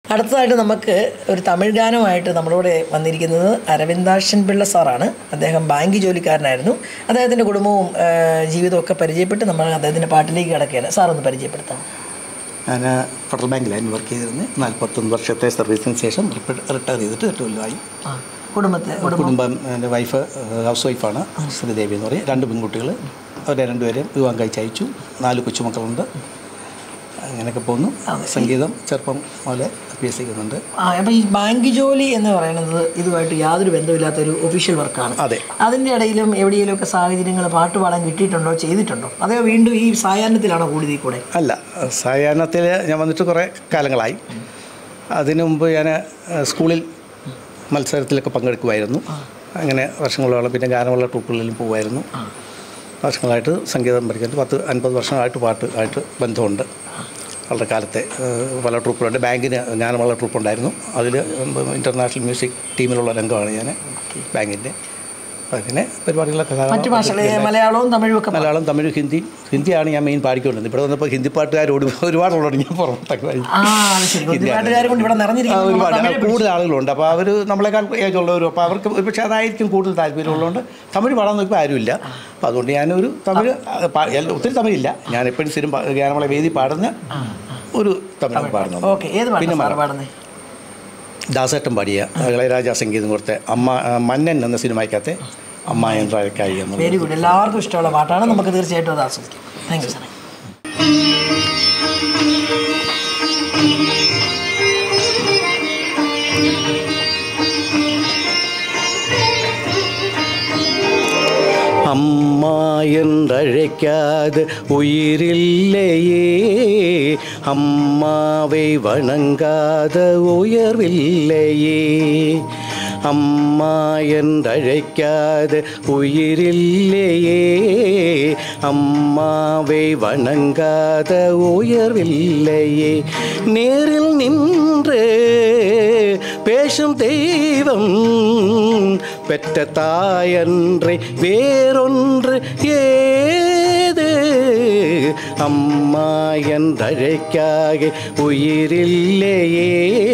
അടുത്തതായിട്ട് നമുക്ക് ഒരു തമിഴ് ഗാനമായിട്ട് നമ്മുടെ കൂടെ വന്നിരിക്കുന്നത് അരവിന്ദാക്ഷൻ പിള്ള സാറാണ് അദ്ദേഹം ബാങ്ക് ജോലിക്കാരനായിരുന്നു അദ്ദേഹത്തിൻ്റെ കുടുംബവും ആ, ജീവിതവും ഒക്കെ പരിചയപ്പെട്ട് നമ്മൾ അദ്ദേഹത്തിൻ്റെ പാട്ടിലേക്ക് കിടക്കുകയാണ് സാറൊന്ന് പരിചയപ്പെടുത്താം ഞാൻ ഫെഡറൽ ബാങ്കിലായിരുന്നു വർക്ക് ചെയ്തിരുന്നത് നാൽപ്പത്തൊന്ന് വർഷത്തെ സർവീസിന് ശേഷം റിട്ടയർ ചെയ്തിട്ട് എട്ട് കൊല്ലമായി ആ കുടുംബത്തെ കുടുംബം കുടുംബം എൻ്റെ വൈഫ് ഹൗസ് വൈഫാണ് ശ്രീദേവി എന്ന് പറയും രണ്ട് പെൺകുട്ടികൾ അവരെ രണ്ടുപേരെയും വിവാഹം കഴിച്ചയച്ചു നാല് കൊച്ചുമക്കളുണ്ട് അങ്ങനെയൊക്കെ പോകുന്നു സംഗീതം ചെറുപ്പം പോലെ അഭ്യസിക്കുന്നുണ്ട് ആ അപ്പം ഈ ബാങ്ക് ജോലി എന്ന് പറയുന്നത് ഇതുമായിട്ട് യാതൊരു ബന്ധമില്ലാത്ത ഒരു ഒഫീഷ്യൽ വർക്കാണ് അതെ അതിൻ്റെ ഇടയിലും എവിടെയെങ്കിലുമൊക്കെ സാഹചര്യങ്ങൾ പാട്ട് പാടാൻ കിട്ടിയിട്ടുണ്ടോ ചെയ്തിട്ടുണ്ടോ അതോ വീണ്ടും ഈ സായാഹ്നത്തിലാണോ കൂടുതൽ കൂടെ അല്ല സായാഹ്നത്തിൽ ഞാൻ വന്നിട്ട് കുറേ കാലങ്ങളായി അതിനു മുമ്പ് ഞാൻ സ്കൂളിൽ മത്സരത്തിലൊക്കെ പങ്കെടുക്കുമായിരുന്നു അങ്ങനെ വർഷങ്ങളോളം പിന്നെ ഗാനമുള്ള ട്രൂപ്പുകളിലും പോകുമായിരുന്നു വർഷങ്ങളായിട്ട് സംഗീതം പഠിക്കുന്നത് പത്ത് അൻപത് വർഷമായിട്ട് പാട്ട് ആയിട്ട് ബന്ധമുണ്ട് വളരെ കാലത്തെ ഏഹ്, പല ട്രൂപ്പുകളുണ്ട് ബാങ്കിന് ഗാനമുള്ള ട്രൂപ്പ് ഉണ്ടായിരുന്നു അതിൽ ഇൻ്റർനാഷണൽ മ്യൂസിക് ടീമിലുള്ള രംഗമാണ് ഞാൻ ബാങ്കിൻ്റെ അങ്ങനെ പരിപാടികളൊക്കെ മറ്റു ഭാഷകൾ മലയാളവും തമിഴും ഒക്കെ മലയാളം തമിഴ് ഹിന്ദി ഹിന്ദിയാണ് ഞാൻ മെയിൻ പാടിക്കൊണ്ടിരുന്നത് ഇവിടെ വന്നപ്പോൾ ഹിന്ദി പാട്ടുകാരോട് ഒരുപാടുള്ളതാണ് ഞാൻ പുറത്തൊക്കെ വായി ആ അത് ശരി പാട്ടുകാരെ കൊണ്ട് ഇവിടെ ആ, നിറഞ്ഞിരിക്കുന്നു ഒരുപാട് തമിഴ് കൂടുതൽ ആളുകളുണ്ട് അപ്പോൾ അവർ നമ്മളെക്കാൾ ഏജ് ഉള്ളവരും അപ്പോൾ അവർക്ക് ഒരുപക്ഷെ അതായിരിക്കും കൂടുതൽ താല്പര്യമുള്ളതുകൊണ്ട് തമിഴ് പാടാൻ നോക്കിയപ്പോൾ ആരുമില്ല അപ്പോൾ അതുകൊണ്ട് ഞാനൊരു തമിഴ് ആ, പാ- എല്ലാ- ഒത്തിരി തമിഴില്ല ഞാൻ എപ്പോഴും സ്ഥിരം പാ- ഗാനമേള വേദി പാടുന്ന ഒരു തമിഴ് പാടുന്നത് ഓക്കെ ഏത് പാട്ടാണ് സാറ് പാടുന്നത് ദാസേട്ടൻ പാടിയ ഇളയരാജ സംഗീതം കൊടുത്ത അമ്മ ആ, മന്നൻ എന്ന സിനിമയ്ക്കകത്തെ അമ്മ എൻട്രായി എന്നുള്ളത് വെരി ഗുഡ് എല്ലാവർക്കും ഇഷ്ടമുള്ള പാട്ടാണ് നമുക്ക് തീർച്ചയായിട്ടും അത് ആസ്വദിക്കാം താങ്ക് യു സാറേ அம்மா என்றழைக்காத உயிரில்லையே அம்மாவை வணங்காத உயர்வில்லையே அம்மா என்றழைக்காத உயிரில்லையே அம்மாவை வணங்காத உயர்வில்லையே நேரில் நின்று பேசும் தெய்வம் பெற்ற தாயன்றை வேறொன்று ஏது அம்மா என்றழைக்காக உயிரில்லையே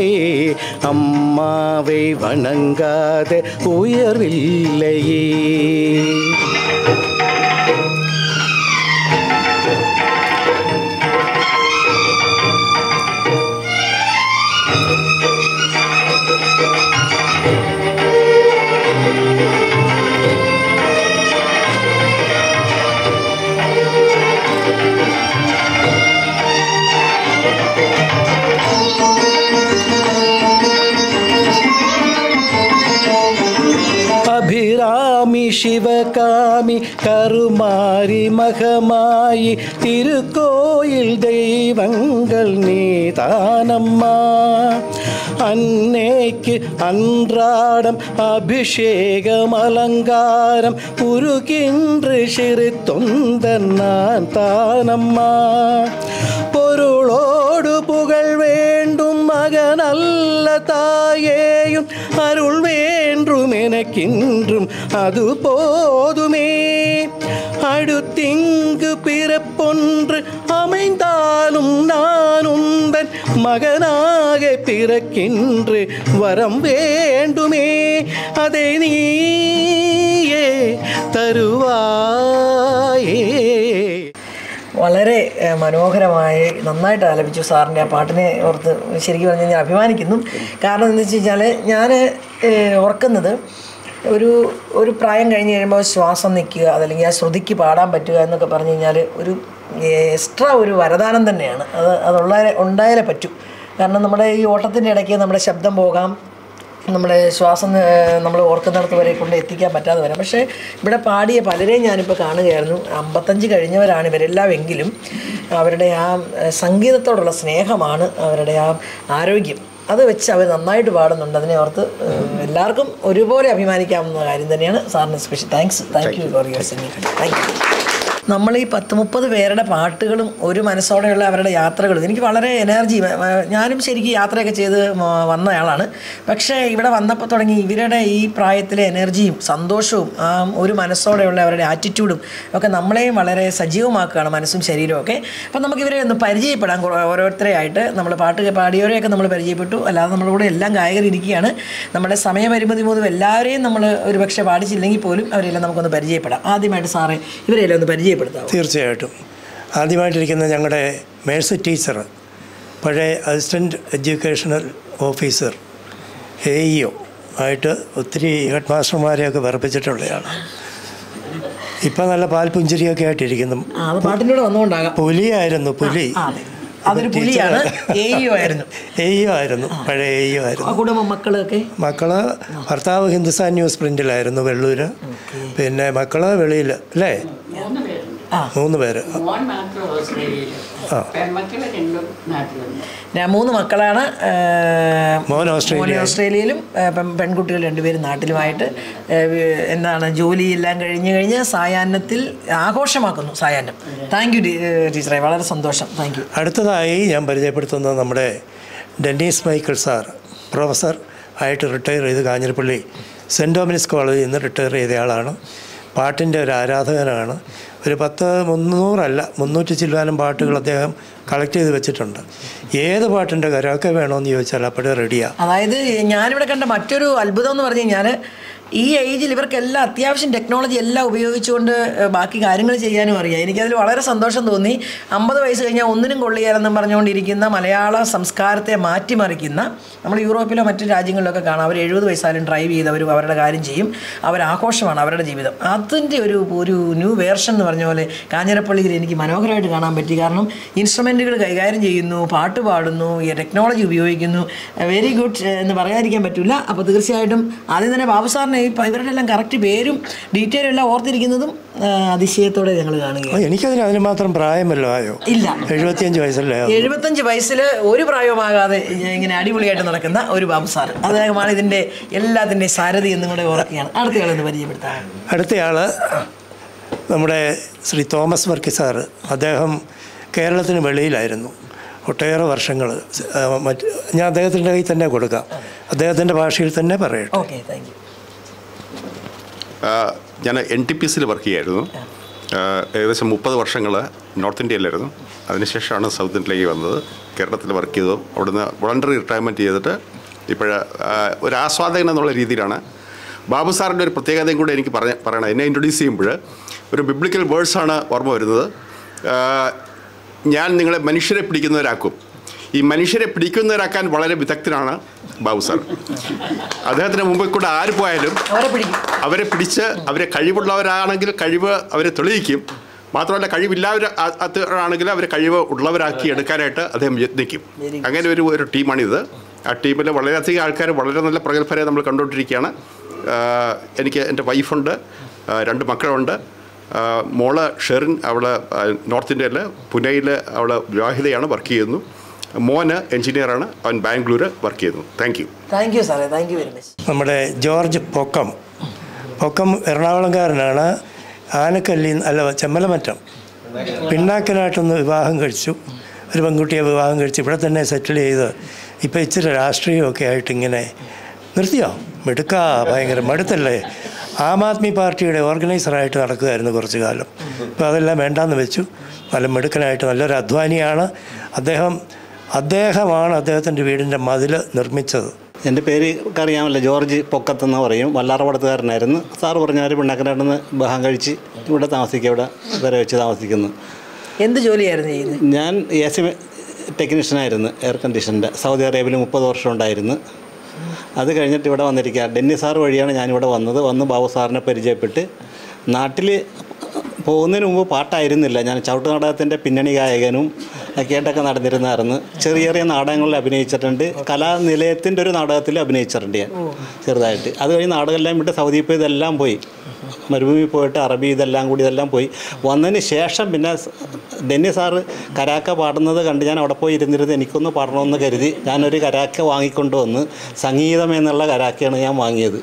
அம்மாவை வணங்காத உயர்வில்லையே அபிராமி சிவகாமி கருமாரி மகமாயி திருக்கோயில் தெய்வங்கள் நீதானம்மா அன்னைக்கு அன்றாடம் அபிஷேகம் அலங்காரம் உருகின்று சிறு தொந்த நான் தானம்மா பொருளோடு புகழ் வேண்டும் மகனல்ல தாயேயும் அருள் வேண்டும் எனக்கின்றும் அது போதுமே அடுத்திங்கு பிறப்பொன்று அமைந்தாலும் நான் உந்தன் மகனாக பிறக்கின்று வரம் வேண்டுமே அதை நீயே തരുവായേ വളരെ ഏഹ്, മനോഹരമായി നന്നായിട്ട് ആലപിച്ചു സാറിൻ്റെ ആ പാട്ടിനെ ഓർത്ത് ശരിക്കും പറഞ്ഞു ഞാൻ അഭിമാനിക്കുന്നു കാരണം എന്താ വെച്ച് കഴിഞ്ഞാൽ ഞാൻ ഏഹ്, ഓർക്കുന്നത് ഒരു ഒരു പ്രായം കഴിഞ്ഞ് കഴിയുമ്പോൾ ശ്വാസം നിൽക്കുക അതല്ലെങ്കിൽ ആ ശ്രുതിക്ക് പാടാൻ പറ്റുക എന്നൊക്കെ പറഞ്ഞു കഴിഞ്ഞാൽ ഒരു എക്സ്ട്രാ ഒരു വരദാനം തന്നെയാണ് അത് അതുള്ള ഉണ്ടായാലേ പറ്റൂ കാരണം നമ്മുടെ ഈ ഓട്ടത്തിൻ്റെ ഇടയ്ക്ക് നമ്മുടെ ശബ്ദം പോകാം നമ്മുടെ ശ്വാസം നമ്മൾ ഓർക്കുന്നിടത്ത് വരെ കൊണ്ട് എത്തിക്കാൻ പറ്റാതെ വരാം പക്ഷേ ഇവിടെ പാടിയ പലരെയും ഞാനിപ്പോൾ കാണുകയായിരുന്നു അമ്പത്തഞ്ച് കഴിഞ്ഞവരാണ് ഇവരെല്ലാം എങ്കിലും അവരുടെ ആ ഏഹ്, സംഗീതത്തോടുള്ള സ്നേഹമാണ് അവരുടെ ആ ആരോഗ്യം അത് വെച്ച് അവർ നന്നായിട്ട് പാടുന്നുണ്ട് അതിനെ ഓർത്ത് ഏഹ്, എല്ലാവർക്കും ഒരുപോലെ അഭിമാനിക്കാവുന്ന കാര്യം തന്നെയാണ് സാറിന് special thanks thank you for your singing thank you നമ്മൾ ഈ പത്ത് മുപ്പത് പേരുടെ പാട്ടുകളും ഒരു മനസ്സോടെയുള്ള അവരുടെ യാത്രകളും എനിക്ക് വളരെ എനർജി ഞാനും ശരിക്കും യാത്രയൊക്കെ ചെയ്ത് മ- വന്നയാളാണ് പക്ഷേ ഇവിടെ വന്നപ്പോൾ തുടങ്ങി ഇവരുടെ ഈ പ്രായത്തിലെ എനർജിയും സന്തോഷവും ആ ഒരു മനസ്സോടെയുള്ള അവരുടെ ആറ്റിറ്റ്യൂഡും ഒക്കെ നമ്മളെയും വളരെ സജീവമാക്കുകയാണ് മനസ്സും ശരീരവും ഒക്കെ അപ്പം നമുക്ക് ഇവരെ ഒന്ന് പരിചയപ്പെടാം കുറേ- ഓരോരുത്തരെ ആയിട്ട് നമ്മൾ പാട്ട് പാടിയവരെയൊക്കെ നമ്മൾ പരിചയപ്പെട്ടു അല്ലാതെ നമ്മുടെ കൂടെ എല്ലാം ഗായകരിരിക്കുകയാണ് നമ്മുടെ സമയപരിമിതി മൂലം എല്ലാവരെയും നമ്മൾ ഒരു പക്ഷേ പാടിച്ചില്ലെങ്കിൽ പോലും അവരെല്ലാം നമുക്കൊന്ന് പരിചയപ്പെടാം ആദ്യമായിട്ട് സാറേ ഇവരെല്ലാം ഒന്ന് പരിചയപ്പെടുത്താം തീർച്ചയായിട്ടും ആദ്യമായിട്ടിരിക്കുന്ന ഞങ്ങളുടെ മേഴ്സി ടീച്ചർ പഴയ assistant educational officer A E O ആയിട്ട് ഒത്തിരി ഹെഡ് മാസ്റ്റർമാരെയൊക്കെ വെറുപ്പിച്ചിട്ടുള്ളതാണ് ഇപ്പം നല്ല പാൽപുഞ്ചിരിയൊക്കെ ആയിട്ടിരിക്കുന്നു ആ അത് പാട്ടിൻ്റെ കൂടെ വന്നുകൊണ്ടാകാം പുലിയായിരുന്നു പുലി ആ, അതെ അതൊരു പുലിയാണ് എ ഇ ഒ ആയിരുന്നു എ ഇ ഒ ആയിരുന്നു പഴയ എ ഇ ഒ ആ ആയിരുന്നു കുടുംബം മക്കളൊക്കെ മക്കള് ഭർത്താവ് ഹിന്ദുസ്ഥാൻ ന്യൂസ് പ്രിന്റിലായിരുന്നു വെള്ളൂര് പിന്നെ മക്കള് വെളിയിൽ അല്ലേ ആ. മൂന്ന് പേര് മോൻ മാത്രം ഓസ്ട്രേലിയയിലും ആ. പെൺമക്കള് രണ്ടും നാട്ടിലുണ്ട് ഞാൻ മൂന്ന് മക്കളാണ് ആ, മോൻ ഓസ്ട്രേലിയ മോന് ഓസ്ട്രേലിയയിലും ആ, പെൺ- പെൺകുട്ടികൾ രണ്ടുപേരും നാട്ടിലുമായിട്ട് ആ, വി- എന്താണ് ജോലിയെല്ലാം കഴിഞ്ഞ് കഴിഞ്ഞ് സായാഹ്നത്തിൽ ആഘോഷമാക്കുന്നു സായാഹ്നം താങ്ക് യു ടീച്ചറെ വളരെ സന്തോഷം താങ്ക് യു അടുത്തതായി ഞാൻ പരിചയപ്പെടുത്തുന്നത് നമ്മുടെ ഡെന്നീസ് മൈക്കിൾ സാർ പ്രൊഫസർ ആയിട്ട് റിട്ടയർ ചെയ്ത് കാഞ്ഞിരപ്പള്ളി സെൻറ്റ് ഡോമിനിസ് കോളേജിൽ നിന്ന് റിട്ടയർ ചെയ്ത ആളാണ് പാട്ടിൻ്റെ ഒരു ആരാധകനാണ് ഒരു പത്ത് മുന്നൂറല്ല മുന്നൂറ്റി ചില്ലാനും പാട്ടുകൾ അദ്ദേഹം കളക്ട് ചെയ്ത് വെച്ചിട്ടുണ്ട് ഏത് പാട്ടിൻ്റെ കരമൊക്കെ വേണമെന്ന് ചോദിച്ചാൽ അപ്പോഴേ റെഡിയാണ് അതായത് ഞാനിവിടെ കണ്ട മറ്റൊരു അത്ഭുതം എന്ന് പറഞ്ഞു കഴിഞ്ഞാൽ ഈ ഏജിൽ ഇവർക്കെല്ലാം അത്യാവശ്യം ടെക്നോളജി എല്ലാം ഉപയോഗിച്ചുകൊണ്ട് ഏഹ്, ബാക്കി കാര്യങ്ങൾ ചെയ്യാനും അറിയാം എനിക്കതിൽ വളരെ സന്തോഷം തോന്നി അമ്പത് വയസ്സ് കഴിഞ്ഞാൽ ഒന്നിനും കൊള്ളിയാലെന്നും പറഞ്ഞുകൊണ്ടിരിക്കുന്ന മലയാള സംസ്കാരത്തെ മാറ്റിമറിക്കുന്ന നമ്മൾ യൂറോപ്പിലോ മറ്റു രാജ്യങ്ങളിലൊക്കെ കാണാം അവർ എഴുപത് വയസ്സായാലും ഡ്രൈവ് ചെയ്ത് അവർ അവരുടെ കാര്യം ചെയ്യും അവരാഘോഷമാണ് അവരുടെ ജീവിതം അതിൻ്റെ ഒരു ഒരു ന്യൂ വേർഷൻ എന്ന് പറഞ്ഞ പോലെ കാഞ്ഞിരപ്പള്ളിയിൽ എനിക്ക് മനോഹരമായിട്ട് കാണാൻ പറ്റി കാരണം ഇൻസ്ട്രുമെൻറ്റുകൾ കൈകാര്യം ചെയ്യുന്നു പാട്ട് പാടുന്നു ഈ ടെക്നോളജി ഉപയോഗിക്കുന്നു വെരി ഗുഡ് എന്ന് പറയാതിരിക്കാൻ പറ്റില്ല അപ്പോൾ തീർച്ചയായിട്ടും ആദ്യം തന്നെ ബാബു സാറിനെ ഈ പ- ഇവരുടെ എല്ലാം കറക്റ്റ് പേരും ഡീറ്റെയിലും എല്ലാം ഓർത്തിരിക്കുന്നതും ആ, അതിശയത്തോടെ ഞങ്ങൾ കാണുകയാണ് എനിക്കതിന് അതിന് മാത്രം പ്രായമല്ലോ ആയോ ഇല്ല എഴുപത്തിയഞ്ച് വയസ്സല്ലേ ആയോ? എഴുപത്തഞ്ച് വയസ്സിൽ ഒരു പ്രായമാകാതെ ഇങ്ങനെ അടിപൊളിയായിട്ട് നടക്കുന്ന ഒരു ബാബു സാർ അദ്ദേഹമാണ് ഇതിൻ്റെ എല്ലാത്തിൻ്റെ സാരഥി എന്നും കൂടെ ഓർക്കുകയാണ് അടുത്തയാളെന്ന് പരിചയപ്പെടുത്താം അടുത്തയാൾ നമ്മുടെ ശ്രീ തോമസ് വർക്കി സാറ് അദ്ദേഹം കേരളത്തിന് വെളിയിലായിരുന്നു ഒട്ടേറെ വർഷങ്ങൾ മറ്റ് ഞാൻ അദ്ദേഹത്തിൻ്റെ കയ്യിൽ തന്നെ കൊടുക്കാം അദ്ദേഹത്തിൻ്റെ ഭാഷയിൽ തന്നെ പറയട്ടെ ഓക്കെ താങ്ക് യു ഞാൻ എൻ ടി പി സിയിൽ വർക്ക് ചെയ്യായിരുന്നു ആ, ഏകദേശം മുപ്പത് വർഷങ്ങൾ നോർത്ത് ഇന്ത്യയിലായിരുന്നു അതിനുശേഷമാണ് സൗത്ത് ഇന്ത്യയിലേക്ക് വന്നത് കേരളത്തിൽ വർക്ക് ചെയ്തു അവിടുന്ന് വോളണ്ടറി റിട്ടയർമെൻറ്റ് ചെയ്തിട്ട് ഇപ്പോഴ് ഒരു ആസ്വാദകൻ എന്നുള്ള രീതിയിലാണ് ബാബു സാറിൻ്റെ ഒരു പ്രത്യേകതയും കൂടെ എനിക്ക് പറഞ്ഞ പറയണം എന്നെ ഇൻട്രൊഡ്യൂസ് ചെയ്യുമ്പോൾ ഒരു ബിബ്ലിക്കൽ വേർഡ്സാണ് ഓർമ്മ വരുന്നത് ആ, ഞാൻ നിങ്ങളെ മനുഷ്യരെ പിടിക്കുന്നവരാക്കും ഈ മനുഷ്യരെ പിടിക്കുന്നവരാക്കാൻ വളരെ വിദഗ്ധനാണ് ബാബു സാർ അദ്ദേഹത്തിന് മുമ്പിൽ കൂടെ ആര് പോയാലും അവരെ പിടിക്കും അവരെ പിടിച്ച് അവരെ കഴിവുള്ളവരാണെങ്കിൽ കഴിവ് അവരെ തെളിയിക്കും മാത്രമല്ല കഴിവില്ലാവരാണെങ്കിൽ അവരെ കഴിവ് ഉള്ളവരാക്കി എടുക്കാനായിട്ട് അദ്ദേഹം യത്നിക്കും അങ്ങനെ ഒരു ഒരു ടീമാണിത് ആ ടീമിൽ വളരെയധികം ആൾക്കാർ വളരെ നല്ല പ്രഗത്ഭരെ നമ്മൾ കണ്ടുകൊണ്ടിരിക്കുകയാണ് ആഹ് എനിക്ക് എൻ്റെ വൈഫുണ്ട് ആഹ് രണ്ട് മക്കളുണ്ട് ആഹ് മോള് ഷെറിൻ അവൾ നോർത്ത് ഇന്ത്യയിൽ പുനെയിൽ അവൾ വിവാഹിതയാണ് വർക്ക് ചെയ്യുന്നു മോന് എഞ്ചിനീയറാണ് അവൻ ബാംഗ്ലൂർ വർക്ക് ചെയ്യുന്നു താങ്ക് യു താങ്ക് യു സാറേ താങ്ക് യു വെരി മച്ച് നമ്മുടെ ജോർജ് പൊക്കം പൊക്കം എറണാകുളംകാരനാണ് ആനക്കല്ലി അല്ല ചെമ്മലമറ്റം പിണ്ണാക്കനായിട്ടൊന്ന് വിവാഹം കഴിച്ചു ഒരു പെൺകുട്ടിയെ വിവാഹം കഴിച്ച് ഇവിടെ തന്നെ സെറ്റിൽ ചെയ്ത് ഇപ്പോൾ ഇച്ചിരി രാഷ്ട്രീയമൊക്കെ ആയിട്ട് ഇങ്ങനെ നിർത്തിയോ മിടുക്കാ ഭയങ്കര മടുത്തല്ലേ ആം ആദ്മി പാർട്ടിയുടെ ഓർഗനൈസറായിട്ട് നടക്കുകയായിരുന്നു കുറച്ച് കാലം ഇപ്പോൾ അതെല്ലാം വേണ്ടാന്ന് വെച്ചു നല്ല മിടുക്കനായിട്ട് നല്ലൊരു അധ്വാനിയാണ് അദ്ദേഹം അദ്ദേഹമാണ് അദ്ദേഹത്തിൻ്റെ വീടിൻ്റെ മതിൽ നിർമ്മിച്ചത് എൻ്റെ പേര് അറിയാമല്ലോ ജോർജ് പൊക്കത്തെന്ന് പറയും വല്ലാറപടത്തുകാരനായിരുന്നു സാറ് പറഞ്ഞ ഒരു പിണ്ണാക്കനാട്ടിൽ വിവാഹം കഴിച്ച് ഇവിടെ താമസിക്കുക ഇവിടെ വരെ വെച്ച് താമസിക്കുന്നു എന്ത് ജോലിയായിരുന്നു ചെയ്യുന്നത് ഞാൻ എ സി ടെക്നീഷ്യനായിരുന്നു എയർ കണ്ടീഷൻ്റെ സൗദി അറേബ്യയിൽ മുപ്പത് വർഷം ഉണ്ടായിരുന്നു അത് കഴിഞ്ഞിട്ട് ഇവിടെ വന്നിരിക്കുക ഡെന്നി സാർ വഴിയാണ് ഞാനിവിടെ വന്നത് വന്ന് ബാബു സാറിനെ പരിചയപ്പെട്ട് നാട്ടിൽ പോകുന്നതിന് മുമ്പ് പാട്ടായിരുന്നില്ല ഞാൻ ചവിട്ട് നാടകത്തിൻ്റെ പിന്നണി ഗായകനും ഒക്കെ ആയിട്ടൊക്കെ നടന്നിരുന്നായിരുന്നു ചെറിയ ചെറിയ നാടകങ്ങളിൽ അഭിനയിച്ചിട്ടുണ്ട് കലാനിലയത്തിൻ്റെ ഒരു നാടകത്തിൽ അഭിനയിച്ചിട്ടുണ്ട് ഞാൻ ചെറുതായിട്ട് അത് കഴിഞ്ഞ് നാടകമെല്ലാം വിട്ട് സൗദി പോയി ഇതെല്ലാം പോയി മരുഭൂമി പോയിട്ട് അറബി ഇതെല്ലാം കൂടി ഇതെല്ലാം പോയി വന്നതിന് ശേഷം പിന്നെ സ് ഡെന്നി സാറ് കരാക്ക പാടുന്നത് കണ്ട് ഞാൻ അവിടെ പോയി ഇരുന്നിരുന്ന് എനിക്കൊന്ന് പാടണമെന്ന് കരുതി ഞാനൊരു കരാക്ക വാങ്ങിക്കൊണ്ട് വന്ന് സംഗീതം എന്നുള്ള കരാക്കയാണ് ഞാൻ വാങ്ങിയത്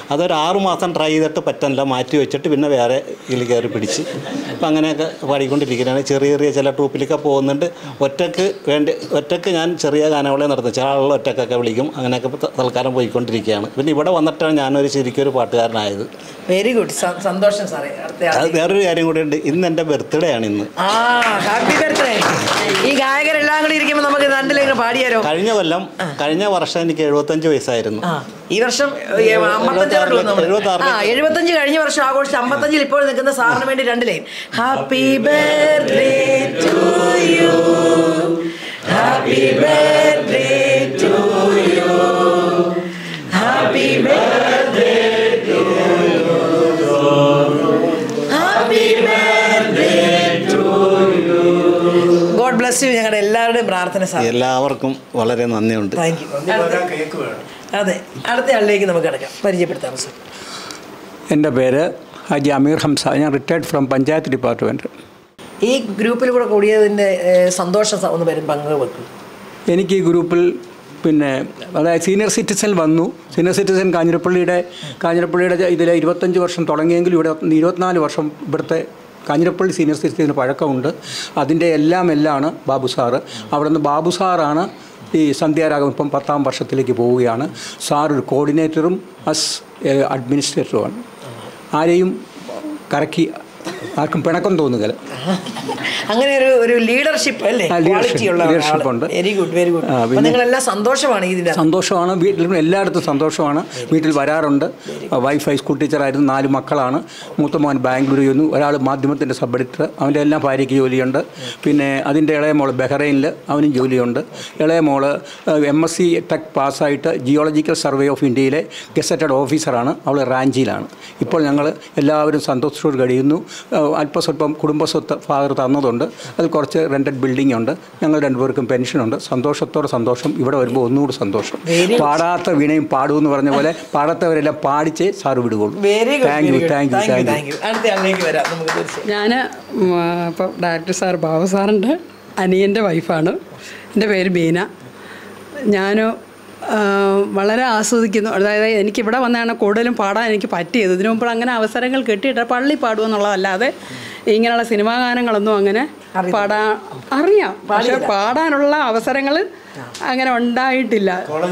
അതൊരു ആറു മാസം ട്രൈ ചെയ്തിട്ട് പറ്റുന്നില്ല മാറ്റി വെച്ചിട്ട് പിന്നെ വേറെ ഇതിൽ കയറി പിടിച്ച് അപ്പം അങ്ങനെയൊക്കെ പാടിക്കൊണ്ടിരിക്കുകയാണ് ചെറിയ ചെറിയ ചില ട്രൂപ്പിലൊക്കെ പോകുന്നുണ്ട് ഒറ്റക്ക് വേണ്ടി ഒറ്റക്ക് ഞാൻ ചെറിയ ഗാനങ്ങളെ നടത്തും ചില ആളുകൾ ഒറ്റക്കൊക്കെ വിളിക്കും അങ്ങനെയൊക്കെ ഇപ്പൊ ത- തൽക്കാലം പോയിക്കൊണ്ടിരിക്കുകയാണ് പിന്നെ ഇവിടെ വന്നിട്ടാണ് ഞാനൊരു ശരിക്കും ഒരു പാട്ടുകാരനായത് വെരി ഗുഡ് സന്തോഷം സാറേ അടുത്ത ആൾ. അത് വേറൊരു കാര്യം കൂടി ഉണ്ട് ഇന്ന് എൻ്റെ ബർത്ത്ഡേ ആണ് ഇന്ന് ആ ഹാപ്പി ബർത്ത്ഡേ ഈ ഗായകരെല്ലാം കൂടി ഇരിക്കുമ്പോൾ നമുക്ക് രണ്ടിലേക്ക് പാടിയാലോ കഴിഞ്ഞ കൊല്ലം കഴിഞ്ഞ വർഷം എനിക്ക് എഴുപത്തഞ്ച് വയസ്സായിരുന്നു ആ ഈ വർഷം ഏ, അമ്പത്തഞ്ചോട്ട് വന്നു നമ്മള്. എഴുപത്താറില്. ആ എഴുപത്തഞ്ച് കഴിഞ്ഞ വർഷം ആഘോഷിച്ച് അമ്പത്തഞ്ചിൽ ഇപ്പോൾ നിൽക്കുന്ന സാറിന് വേണ്ടി രണ്ട് line happy birthday to you happy birthday to you happy birthday to you happy birthday to you God bless you ഞങ്ങളുടെ എല്ലാവരുടെയും പ്രാർത്ഥന സാർ എല്ലാവർക്കും വളരെ നന്ദിയുണ്ട് താങ്ക് യു അതെ അടുത്ത ആളിലേക്ക് നമുക്ക് കിടക്കാം പരിചയപ്പെടുത്താം സാർ എൻ്റെ പേര് ഹാജി അമീർ ഹംസ ഞാൻ റിട്ടയർഡ് ഫ്രം പഞ്ചായത്ത് ഡിപ്പാർട്ട്മെൻറ്റ് ഈ ഗ്രൂപ്പിൽ കൂടെ കൂടിയതിൻ്റെ ഏഹ്, സന്തോഷം സ- ഒന്ന് വരും പങ്കുവെക്കും എനിക്ക് ഈ ഗ്രൂപ്പിൽ പിന്നെ അതായത് സീനിയർ സിറ്റിസൺ വന്നു സീനിയർ സിറ്റിസൺ കാഞ്ഞിരപ്പള്ളിയുടെ കാഞ്ഞിരപ്പള്ളിയുടെ ഇതിൽ ഇരുപത്തഞ്ച് വർഷം തുടങ്ങിയെങ്കിലും ഇവിടെ ഇരുപത്തിനാല് വർഷം ഇവിടുത്തെ കാഞ്ഞിരപ്പള്ളി സീനിയർ സിറ്റിസന് പഴക്കമുണ്ട് അതിൻ്റെ എല്ലാം എല്ലാമാണ് ബാബു സാറ് അവിടെ നിന്ന് ബാബു സാറാണ് ഈ സന്ധ്യാരാഗം ഇപ്പം പത്താം വർഷത്തിലേക്ക് പോവുകയാണ് സാർ ഒരു കോർഡിനേറ്ററും അസ് അഡ്മിനിസ്ട്രേറ്ററുമാണ് ആരെയും കറക്കി ആർക്കും പിണക്കം തോന്നുകയില്ല അങ്ങനെ ഒരു ഒരു ലീഡർഷിപ്പ് അല്ലേ ആ, leadership- ക്വാളിറ്റി ഉള്ള leadership ഉണ്ട്. വെരി ഗുഡ് വെരി ഗുഡ് ആ, അപ്പൊ പിന്നെ- നിങ്ങളെല്ലാം സന്തോഷമാണ് ഇതിന്റെ സന്തോഷമാണ് വീട്ടിലും എല്ലായിടത്തും സന്തോഷമാണ് വീട്ടിൽ വരാറുണ്ട് വൈഫ് ഹൈസ്കൂൾ ടീച്ചറായിരുന്നു നാല് മക്കളാണ് മൂത്ത മോൻ ബാംഗ്ലൂർ ചെയ്യുന്നു ഒരാൾ മാധ്യമത്തിൻ്റെ സബ് എഡിറ്റർ അവൻ്റെ എല്ലാം ഭാര്യയ്ക്ക് ജോലിയുണ്ട് പിന്നെ അതിൻ്റെ ഇളയ മോള് ബഹ്റൈനിൽ അവനും ജോലിയുണ്ട് ഇളയ മോള് എം എസ് സി ടെക് പാസ്സായിട്ട് ജിയോളജിക്കൽ സർവേ ഓഫ് ഇന്ത്യയിലെ ഗസറ്റഡ് ഓഫീസറാണ് അവൾ റാഞ്ചിയിലാണ് ഇപ്പോൾ ഞങ്ങൾ എല്ലാവരും സന്തോഷത്തോട് കഴിയുന്നു ഏഹ് അല്പസ്വല്പം കുടുംബസ്വത്ത് ഫാദർ തന്നതുണ്ട് അതിൽ കുറച്ച് റെൻറ്റഡ് ബിൽഡിംഗ് ഉണ്ട് ഞങ്ങൾ രണ്ടുപേർക്കും പെൻഷനുണ്ട് സന്തോഷത്തോടെ സന്തോഷം ഇവിടെ വരുമ്പോൾ ഒന്നുകൂടി സന്തോഷം പാടാത്ത വീണയും പാടുമെന്ന് പറഞ്ഞ പോലെ പാടാത്തവരെല്ലാം പാടിച്ചേ സാറ് വിടുകയുള്ളൂ very good thank you thank you thank you thank you അടുത്ത ആളിലേക്ക് വരാം നമുക്ക് തീർച്ചയായും ഞാൻ ഇപ്പോൾ ഡയറക്ടർ സാർ ബാബു സാറിൻ്റെ അനിയൻ്റെ വൈഫാണ് എൻ്റെ പേര് ബീന ഞാൻ വളരെ ആസ്വദിക്കുന്നു അതായത് എനിക്ക് ഇവിടെ വന്നാണ് കൂടുതലും പാടാൻ എനിക്ക് പറ്റിയത് ഇതിനു മുമ്പ് അങ്ങനെ അവസരങ്ങൾ കിട്ടിയിട്ട് പള്ളി പാടുമെന്നുള്ളതല്ലാതെ ഇങ്ങനെയുള്ള സിനിമാ ഗാനങ്ങളൊന്നും അങ്ങനെ പാടാ അറിയാം പക്ഷെ പാടാനുള്ള അവസരങ്ങൾ അങ്ങനെ ഉണ്ടായിട്ടില്ല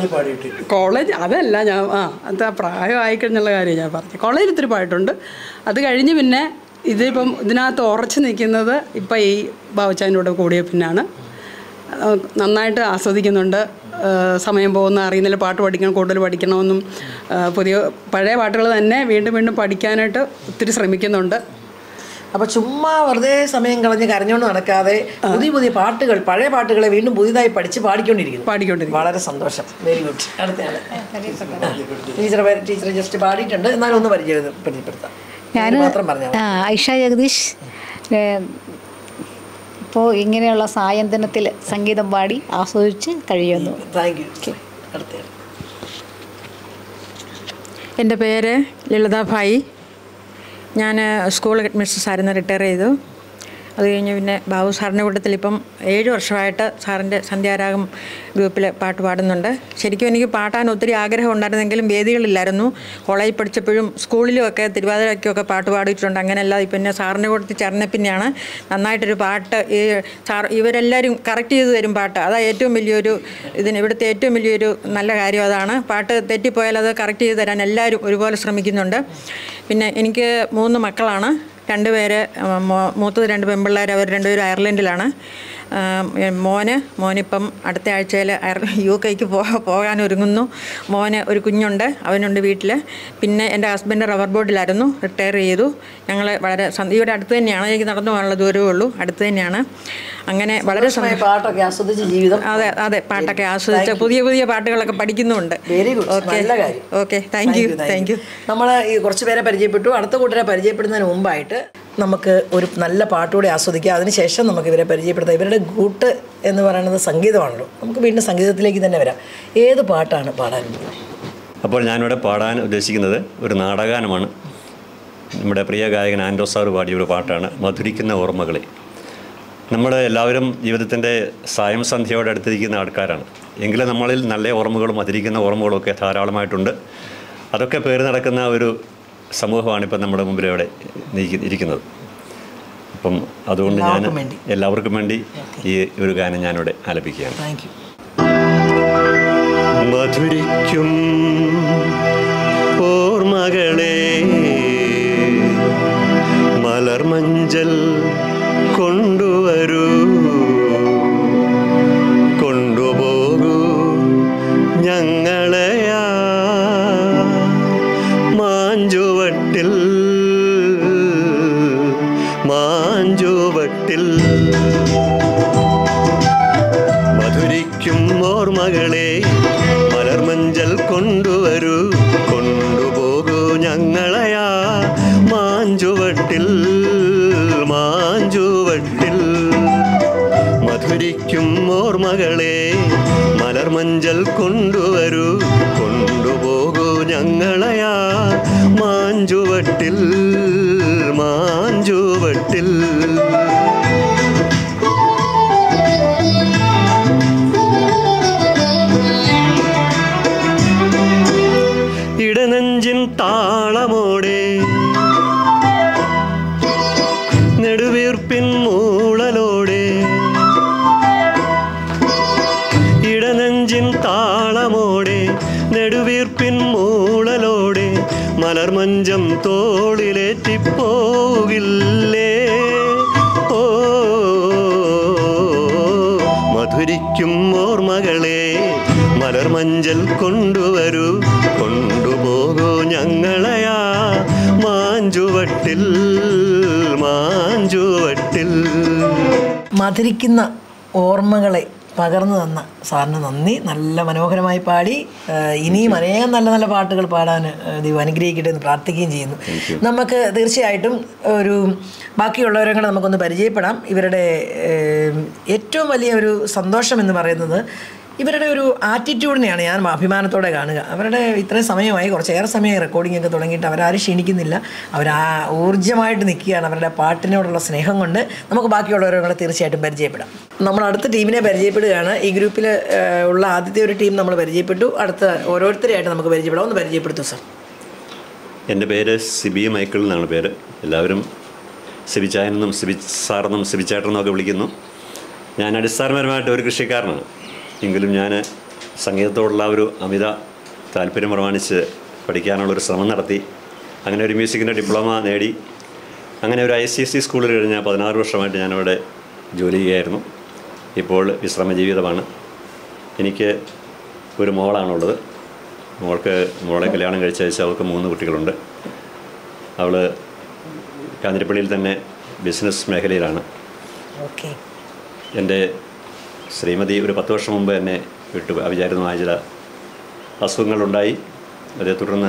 കോളേജ് അതല്ല ഞാൻ ആ അത് പ്രായമായി കഴിഞ്ഞുള്ള കാര്യം ഞാൻ പറഞ്ഞു കോളേജിൽ ഇത്തിരി പാട്ടുണ്ട് അത് കഴിഞ്ഞ് പിന്നെ ഇതിപ്പം ഇതിനകത്ത് ഉറച്ചു നിൽക്കുന്നത് ഇപ്പം ഈ ബാബുച്ചാൻ്റെ കൂടെ കൂടിയ പിന്നാണ് ആ, നന്നായിട്ട് ആസ്വദിക്കുന്നുണ്ട് ആ, സമയം പോകുന്ന അറിയുന്നില്ല പാട്ട് പഠിക്കണം കൂടുതൽ പഠിക്കണമെന്നും ആ, പുതിയ പഴയ പാട്ടുകൾ തന്നെ വീണ്ടും വീണ്ടും പഠിക്കാനായിട്ട് ഒത്തിരി ശ്രമിക്കുന്നുണ്ട് അപ്പൊ ചുമ്മാ വെറുതെ സമയം കളഞ്ഞ് കരഞ്ഞോണ്ട് നടക്കാതെ പുതിയ പുതിയ പാട്ടുകൾ പഴയ പാട്ടുകളെ വീണ്ടും പുതിയതായി പഠിച്ച് പാടിക്കൊണ്ടിരിക്കുന്നു പാടിക്കൊണ്ടിരിക്കുന്നു വളരെ സന്തോഷം വെരി ഗുഡ് അടുത്തയാള് ടീച്ചർ ടീച്ചർ ജസ്റ്റ് പാടിയിട്ടുണ്ട് എന്നാലും ഒന്ന് പരിചയം പരിചയപ്പെടുത്താം ഞാൻ പേര് മാത്രം പറഞ്ഞാൽ മതി. ഐഷ ജഗദീഷ് ഇപ്പോൾ ഇങ്ങനെയുള്ള സായന്തനത്തിൽ സംഗീതം പാടി ആസ്വദിച്ച് കഴിയുന്നു താങ്ക് യു അടുത്തയാൾ എൻ്റെ പേര് ലളിതാഭായി ഞാൻ സ്കൂൾ ഹെഡ് മിസ്ട്രസ് ആയിരുന്നു റിട്ടയർ ചെയ്തു അത് കഴിഞ്ഞ് പിന്നെ ബാബു സാറിൻ്റെ കൂട്ടത്തിൽ ഇപ്പം ഏഴ് വർഷമായിട്ട് സാറിൻ്റെ സന്ധ്യാരാഗം ഗ്രൂപ്പിൽ പാട്ട് പാടുന്നുണ്ട് ശരിക്കും എനിക്ക് പാടാൻ ഒത്തിരി ആഗ്രഹം ഉണ്ടായിരുന്നെങ്കിലും വേദികളില്ലായിരുന്നു കോളേജിൽ പഠിച്ചപ്പോഴും സ്കൂളിലുമൊക്കെ തിരുവാതിരയ്ക്കൊക്കെ പാട്ട് പാടിയിട്ടുണ്ട് അങ്ങനെയല്ല പിന്നെ സാറിൻ്റെ കൂട്ടത്തിൽ ചേർന്ന പിന്നെയാണ് നന്നായിട്ടൊരു പാട്ട് ഈ സാർ ഇവരെല്ലാവരും കറക്റ്റ് ചെയ്ത് തരും പാട്ട് അതാ ഏറ്റവും വലിയൊരു ഇതിന് ഇവിടുത്തെ ഏറ്റവും വലിയൊരു നല്ല കാര്യം അതാണ് പാട്ട് തെറ്റിപ്പോയാൽ അത് കറക്റ്റ് ചെയ്ത് തരാൻ എല്ലാവരും ഒരുപോലെ ശ്രമിക്കുന്നുണ്ട് പിന്നെ എനിക്ക് മൂന്ന് മക്കളാണ് രണ്ട് പേര് മോ- മൂത്തത് രണ്ട് പെൺപിള്ളേർ അവർ രണ്ടുപേരും അയർലൻഡിലാണ് ആ, മോന് മോനിപ്പം അടുത്ത ആഴ്ചയിൽ അയർ യു കെക്ക് പോ പോകാൻ ഒരുങ്ങുന്നു മോന് ഒരു കുഞ്ഞുണ്ട് അവനുണ്ട് വീട്ടിൽ പിന്നെ എൻ്റെ ഹസ്ബൻഡ് റബ്ബർ ബോർഡിലായിരുന്നു റിട്ടയർ ചെയ്തു ഞങ്ങൾ വളരെ സന്ത- ഇവിടെ അടുത്ത് തന്നെയാണ് എനിക്ക് നടന്നു പോകാനുള്ള ദൂരമേ ഉള്ളൂ അടുത്ത് തന്നെയാണ് അങ്ങനെ വളരെ സന്തോഷമായ സന്തോഷം പാട്ടൊക്കെ ആസ്വദിച്ച് ജീവിതം അതെ അതെ പാട്ടൊക്കെ ആസ്വദിച്ച പുതിയ പുതിയ പാട്ടുകളൊക്കെ പഠിക്കുന്നുമുണ്ട് വെരി ഗുഡ് ഓക്കെ നല്ല കാര്യം okay thank you thank you നമ്മൾ ഈ കുറച്ച് പേരെ പരിചയപ്പെട്ടു അടുത്ത കൂട്ടരെ പരിചയപ്പെടുന്നതിന് മുമ്പായിട്ട് നമുക്ക് ഒരു നല്ല പാട്ടുകൂടി ആസ്വദിക്കുക അതിനുശേഷം നമുക്ക് ഇവരെ പരിചയപ്പെടുത്താം ഇവരുടെ കൂട്ട് എന്ന് പറയുന്നത് സംഗീതമാണല്ലോ നമുക്ക് വീണ്ടും സംഗീതത്തിലേക്ക് തന്നെ വരാം ഏത് പാട്ടാണ് പാടാനുള്ളത് അപ്പോൾ ഞാനിവിടെ പാടാൻ ഉദ്ദേശിക്കുന്നത് ഒരു നാടകാനമാണ് നമ്മുടെ പ്രിയ ഗായകൻ ആൻഡോ സാർ പാടിയ ഒരു പാട്ടാണ് മധുരിക്കുന്ന ഓർമ്മകളെ നമ്മൾ എല്ലാവരും ജീവിതത്തിൻ്റെ സായം സന്ധ്യയോട് അടുത്തിരിക്കുന്ന ആൾക്കാരാണ് എങ്കിലും നമ്മളിൽ നല്ല ഓർമ്മകളും മധുരിക്കുന്ന ഓർമ്മകളും ഒക്കെ ധാരാളമായിട്ടുണ്ട് അതൊക്കെ പേര് നടക്കുന്ന ഒരു സമൂഹമാണ് ഇപ്പം നമ്മുടെ മുമ്പിൽ ഇവിടെ നീക്കി- ഇരിക്കുന്നത് അപ്പം അതുകൊണ്ട് ഞാൻ എല്ലാവർക്കും വേണ്ടി. എല്ലാവർക്കും വേണ്ടി ഈ ഒരു ഗാനം ഞാനിവിടെ ആലപിക്കുകയാണ് താങ്ക് യു മധുരിക്കും ഓർമ്മകളെ മലർമഞ്ചൽ കൊണ്ടുവരൂ കൊണ്ടുപോകൂ ഞങ്ങളെയാ മാഞ്ചുവട്ടിൽ മാഞ്ചുവട്ടിൽ മധുരിക്കും ഓർമ്മകളെ മലർമഞ്ചൽ കൊണ്ടുവരൂ കൊണ്ടുപോകൂ ഞങ്ങളെയാ മാഞ്ചുവട്ടിൽ മാഞ്ചുവട്ടിൽ മധുരിക്കും ഓർമ്മകളെ മലർമഞ്ചൽ കൊണ്ടുവരൂ കൊണ്ടുപോകൂ ഞങ്ങളെയാ മാഞ്ചുവട്ടിൽ മാഞ്ചുവട്ടിൽ ഇടനെഞ്ചിൻ താളമോടെ നെടുവീർപ്പിൻ മൂളലോടെ ഇടനെഞ്ചിൻ താളമോടെ നെടുവീർപ്പിൻ മൂളലോടെ മലർമഞ്ചം തോളിലേറ്റിപ്പോകില്ലേ ഓ മധുരിക്കും ഓർമ്മകളെ മലർമഞ്ചൽ കൊണ്ടുവരൂ കൊണ്ടുപോകൂ ഞങ്ങളെയാ മാഞ്ചുവട്ടിൽ മാഞ്ചുവട്ടിൽ മധുരിക്കുന്ന ഓർമ്മകളെ പകർന്നു തന്ന സാറിന് നന്ദി നല്ല മനോഹരമായി പാടി ആ, ഇനിയും അനേകം നല്ല നല്ല പാട്ടുകൾ പാടാൻ ആ, ദൈവം അനുഗ്രഹിക്കട്ടെ എന്ന് പ്രാർത്ഥിക്കുകയും ചെയ്യുന്നു നമുക്ക് തീർച്ചയായിട്ടും ഒരു ബാക്കിയുള്ളവരെ കൂടെ നമുക്കൊന്ന് പരിചയപ്പെടാം ഇവരുടെ ഏം, ഏറ്റവും വലിയ ഒരു സന്തോഷം എന്ന് പറയുന്നത് ഇവരുടെ ഒരു ആറ്റിറ്റ്യൂഡിനെയാണ് ഞാൻ അഭിമാനത്തോടെ കാണുക അവരുടെ ഇത്രയും സമയമായി കുറച്ചേറെ സമയമായി റെക്കോർഡിംഗ് ഒക്കെ തുടങ്ങിയിട്ട് അവരാരും ക്ഷീണിക്കുന്നില്ല അവർ ആ ഊർജ്ജമായിട്ട് നിൽക്കുകയാണ് അവരുടെ പാട്ടിനോടുള്ള സ്നേഹം കൊണ്ട് നമുക്ക് ബാക്കിയുള്ളവരെ കൂടെ തീർച്ചയായിട്ടും പരിചയപ്പെടാം നമ്മൾ അടുത്ത ടീമിനെ പരിചയപ്പെടുകയാണ് ഈ ഗ്രൂപ്പിൽ ഉള്ള ആദ്യത്തെ ഒരു ടീം നമ്മൾ പരിചയപ്പെട്ടു അടുത്ത ഓരോരുത്തരെയായിട്ട് നമുക്ക് പരിചയപ്പെടാം ഒന്ന് പരിചയപ്പെടുത്തു സാർ എൻ്റെ പേര് സിബി മൈക്കിൾ എന്നാണ് പേര് എല്ലാവരും സിബി ചായനെന്നും സിബി സാറെന്നും സിബി ചേട്ടനെന്നും ഒക്കെ വിളിക്കുന്നു ഞാൻ അടിസ്ഥാനപരമായിട്ട് ഒരു കൃഷിക്കാരനാണ് എങ്കിലും ഞാൻ സംഗീതത്തോടുള്ള ഒരു അമിത താല്പര്യം പ്രമാണിച്ച് പഠിക്കാനുള്ളൊരു ശ്രമം നടത്തി അങ്ങനെ ഒരു മ്യൂസിക്കിൻ്റെ ഡിപ്ലോമ നേടി അങ്ങനെ ഒരു ഐ സി എസ് സി സ്കൂളിൽ കഴിഞ്ഞ പതിനാറ് വർഷമായിട്ട് ഞാനവിടെ ജോലി ചെയ്യുകയായിരുന്നു ഇപ്പോൾ വിശ്രമ ജീവിതമാണ് എനിക്ക് ഒരു മോളാണുള്ളത് മോൾക്ക് മോളെ കല്യാണം കഴിച്ച ശേഷം അവൾക്ക് മൂന്ന് കുട്ടികളുണ്ട് അവൾ കാഞ്ഞിരപ്പള്ളിയിൽ തന്നെ ബിസിനസ് മേഖലയിലാണ് ഓക്കെ എൻ്റെ ശ്രീമതി ഒരു പത്ത് വർഷം മുമ്പ് എന്നെ വിട്ടു അവിചാരിതമായ ചില അസുഖങ്ങളുണ്ടായി അതേ തുടർന്ന്